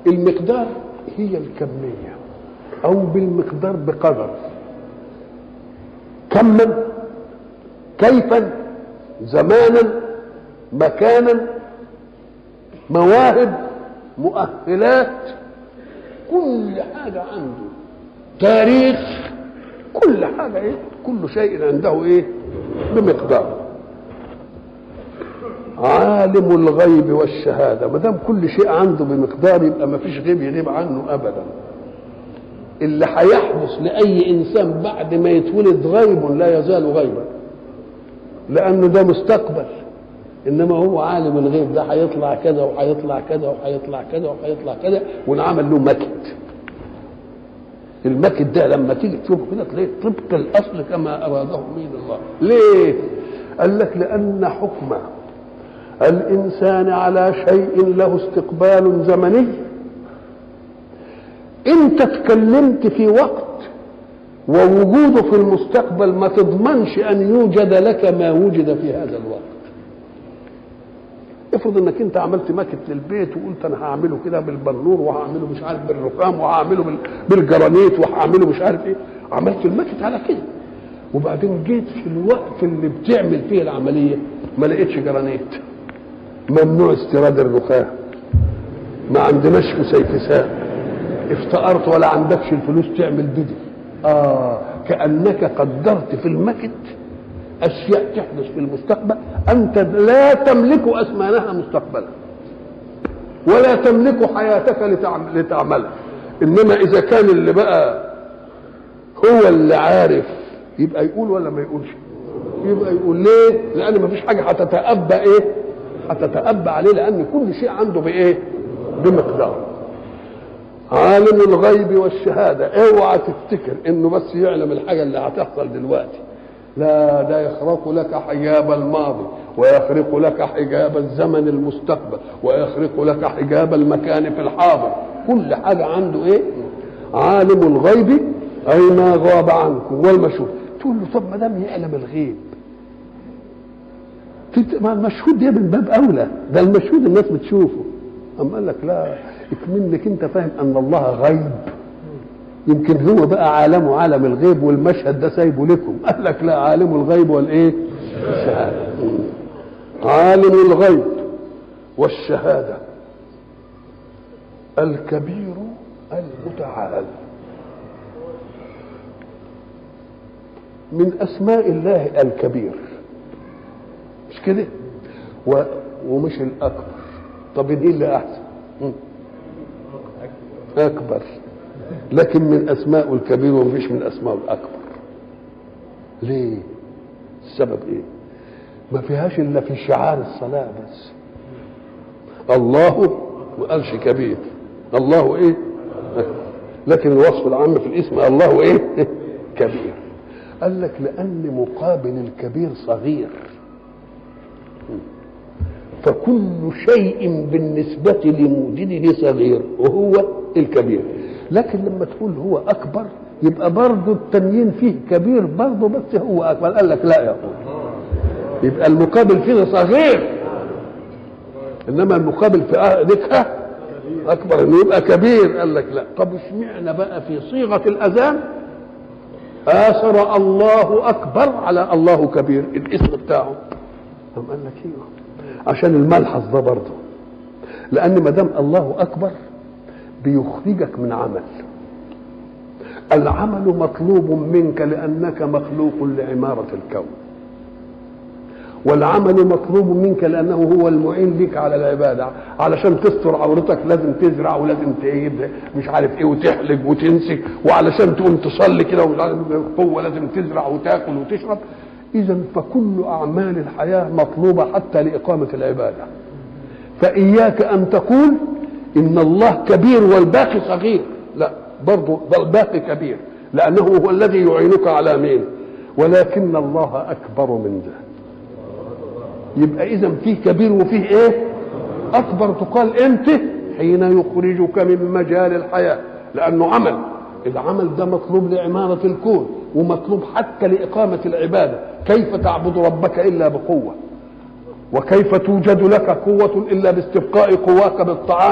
المقدار هي الكمية أو بالمقدار بقدر كما كيفا زمانا مكانا مواهب مؤهلات كل حاجة عنده تاريخ كل حاجة إيه كل شيء عنده إيه بمقدار عالم الغيب والشهادة ما دام كل شيء عنده بمقدار يبقى ما فيش غيب يغيب عنه أبدا اللي هيحدث لأي إنسان بعد ما يتولد غيب لا يزال غيبا لأنه ده مستقبل إنما هو عالم الغيب ده هيطلع كذا وهيطلع كذا وهيطلع كذا وهيطلع كذا ونعمل له مكت المكت ده لما تيجي تشوفه كده تلاقيه طبق الأصل كما أراده من الله ليه؟ قال لك لأن حكم الإنسان على شيء له استقبال زمني انت اتكلمت في وقت ووجوده في المستقبل ما تضمنش ان يوجد لك ما وجد في هذا الوقت افرض انك انت عملت ماكت للبيت وقلت انا هعمله كده بالبنور وهعمله مش عارف بالرخام وهعمله بالجرانيت وهعمله مش عارف ايه عملت الماكت على كده وبعدين جيت في الوقت اللي بتعمل فيه العمليه ما لقيتش جرانيت ممنوع استيراد الرخام ما عندناش كسيفساء افتقرت ولا عندكش الفلوس تعمل بدي اه كانك قدرت في المكت اشياء تحدث في المستقبل انت لا تملك اثمانها مستقبلا ولا تملك حياتك لتعمل لتعملها انما اذا كان اللي بقى هو اللي عارف يبقى يقول ولا ما يقولش يبقى يقول ليه لان ما فيش حاجه هتتأبى ايه هتتأبى عليه لان كل شيء عنده بايه بمقدار عالم الغيب والشهادة اوعى تفتكر انه بس يعلم الحاجة اللي هتحصل دلوقتي لا ده يخرق لك حجاب الماضي ويخرق لك حجاب الزمن المستقبل ويخرق لك حجاب المكان في الحاضر كل حاجة عنده ايه عالم الغيب اي ما غاب عنكم والمشهود تقول له طب ما دام يعلم الغيب ما المشهود ده من باب اولى ده المشهود الناس بتشوفه اما قال لك لا اكمنك انت فاهم ان الله غيب يمكن هو بقى عالمه عالم الغيب والمشهد ده سايبه لكم قال لك لا عالم الغيب والايه الشهاده عالم الغيب والشهاده الكبير المتعال من اسماء الله الكبير مش كده و... ومش الاكبر طب ايه اللي احسن اكبر لكن من اسماء الكبير ومفيش من اسماء الاكبر ليه السبب ايه ما فيهاش الا في شعار الصلاه بس الله ما قالش كبير الله ايه لكن الوصف العام في الاسم الله ايه كبير قال لك لان مقابل الكبير صغير فكل شيء بالنسبة لموجده صغير وهو الكبير لكن لما تقول هو أكبر يبقى برضه التنين فيه كبير برضه بس هو أكبر قال لك لا يقول يبقى المقابل فيه صغير إنما المقابل في ذكها أكبر إنه يبقى كبير قال لك لا طب اشمعنى بقى في صيغة الأذان آثر الله أكبر على الله كبير الاسم بتاعه قام قال لك ايوه عشان الملحظ ده برضه لان ما دام الله اكبر بيخرجك من عمل العمل مطلوب منك لانك مخلوق لعماره الكون والعمل مطلوب منك لانه هو المعين لك على العباده علشان تستر عورتك لازم تزرع ولازم تعيد مش عارف ايه وتحلق وتنسك وعلشان تقوم تصلي كده قوه لازم تزرع وتاكل وتشرب اذا فكل اعمال الحياه مطلوبه حتى لاقامه العباده فاياك ان تقول ان الله كبير والباقي صغير لا برضه الباقي كبير لانه هو الذي يعينك على مين ولكن الله اكبر من ذلك يبقى اذا فيه كبير وفيه ايه اكبر تقال امتى حين يخرجك من مجال الحياه لانه عمل العمل ده مطلوب لعمارة الكون ومطلوب حتى لإقامة العبادة كيف تعبد ربك إلا بقوة وكيف توجد لك قوة إلا باستبقاء قواك بالطعام